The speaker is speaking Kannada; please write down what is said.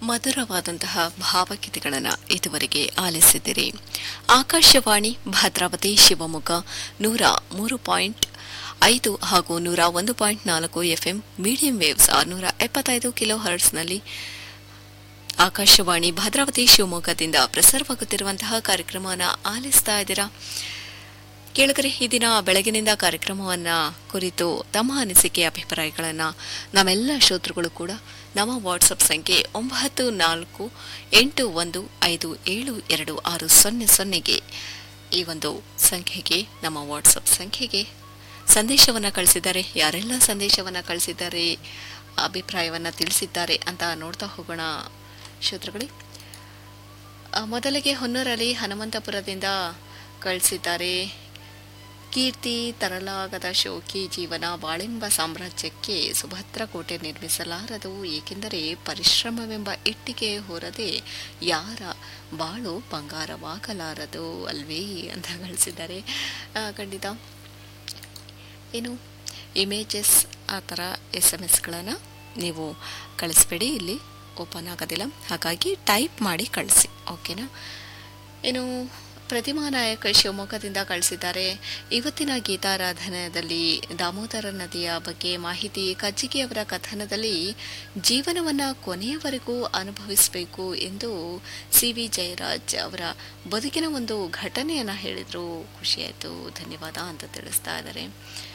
ಮಧುರವಾದಂತಹ ಭಾವಗೀತೆಗಳನ್ನು ಇದುವರೆಗೆ ಆಲಿಸಿದಿರಿ ಆಕಾಶವಾಣಿ ಭದ್ರಾವತಿ ಶಿವಮೊಗ್ಗ ನೂರ ಮೂರು ಪಾಯಿಂಟ್ ಐದು ಹಾಗೂ ನೂರ ಒಂದು ಪಾಯಿಂಟ್ ನಾಲ್ಕು ಎಫ್ಎಂ ಮೀಡಿಯಂ ವೇವ್ಸ್ ಆರುನೂರ ಎಪ್ಪತ್ತೈದು ಕಿಲೋ ಹರ್ಟ್ಸ್ನಲ್ಲಿ ಆಕಾಶವಾಣಿ ಭದ್ರಾವತಿ ಶಿವಮೊಗ್ಗದಿಂದ ಪ್ರಸಾರವಾಗುತ್ತಿರುವಂತಹ ಕಾರ್ಯಕ್ರಮವನ್ನು ಆಲಿಸ್ತಾ ಇದ್ದೀರಾ ಕೇಳಿದರೆ ಈ ದಿನ ಬೆಳಗಿನಿಂದ ಕಾರ್ಯಕ್ರಮವನ್ನು ಕುರಿತು ತಮ್ಮ ಅನಿಸಿಕೆ ಅಭಿಪ್ರಾಯಗಳನ್ನು ನಮ್ಮೆಲ್ಲ ಶ್ರೋತೃಗಳು ಕೂಡ ನಮ್ಮ ವಾಟ್ಸಪ್ ಸಂಖ್ಯೆ ಒಂಬತ್ತು ನಾಲ್ಕು ಎಂಟು ಒಂದು ಐದು ಏಳು ಎರಡು ಆರು ಸೊನ್ನೆ ಸೊನ್ನೆಗೆ ಈ ಒಂದು ಸಂಖ್ಯೆಗೆ ನಮ್ಮ ವಾಟ್ಸಪ್ ಸಂಖ್ಯೆಗೆ ಸಂದೇಶವನ್ನು ಕಳಿಸಿದ್ದಾರೆ ಯಾರೆಲ್ಲ ಸಂದೇಶವನ್ನು ಕಳಿಸಿದ್ದಾರೆ ಅಭಿಪ್ರಾಯವನ್ನು ತಿಳಿಸಿದ್ದಾರೆ ಅಂತ ನೋಡ್ತಾ ಹೋಗೋಣ ಶ್ರೋತೃಗಳೇ ಆ, ಮೊದಲಿಗೆ ಹೊನ್ನೂರಲ್ಲಿ ಹನುಮಂತಪುರದಿಂದ ಕಳಿಸಿದ್ದಾರೆ ಕೀರ್ತಿ ತರಲಾಗದ ಶೋಕಿ ಜೀವನ ಬಾಳೆಂಬ ಸಾಮ್ರಾಜ್ಯಕ್ಕೆ ಸುಭದ್ರ ಕೋಟೆ ನಿರ್ಮಿಸಲಾರದು ಏಕೆಂದರೆ ಪರಿಶ್ರಮವೆಂಬ ಇಟ್ಟಿಗೆ ಹೊರದೆ ಯಾರ ಬಾಳು ಬಂಗಾರವಾಗಲಾರದು ಅಲ್ವೇ ಅಂತ ಕಳಿಸಿದ್ದಾರೆ ಆ, ಖಂಡಿತ ಏನು ಇಮೇಜಸ್ ಆ ಥರ ಎಸ್ ಎಮ್ ಎಸ್ಗಳನ್ನು ನೀವು ಕಳಿಸ್ಬೇಡಿ ಇಲ್ಲಿ ಓಪನ್ ಆಗೋದಿಲ್ಲ ಹಾಗಾಗಿ ಟೈಪ್ ಮಾಡಿ ಕಳಿಸಿ ಓಕೆನಾ ಏನು ಪ್ರತಿಮಾ ನಾಯಕ್ ಶಿವಮೊಗ್ಗದಿಂದ ಕಳಿಸಿದ್ದಾರೆ ಇವತ್ತಿನ ಗೀತಾರಾಧನದಲ್ಲಿ ದಾಮೋದರ ನದಿಯ ಬಗ್ಗೆ ಮಾಹಿತಿ ಕಜ್ಜಿಗೆಯವರ ಕಥನದಲ್ಲಿ ಜೀವನವನ್ನು ಕೊನೆಯವರೆಗೂ ಅನುಭವಿಸಬೇಕು ಎಂದು ಸಿ ವಿ ಜಯರಾಜ್ ಅವರ ಬದುಕಿನ ಒಂದು ಘಟನೆಯನ್ನು ಹೇಳಿದರು ಖುಷಿಯಾಯಿತು ಧನ್ಯವಾದ ಅಂತ ತಿಳಿಸ್ತಾ ಇದ್ದಾರೆ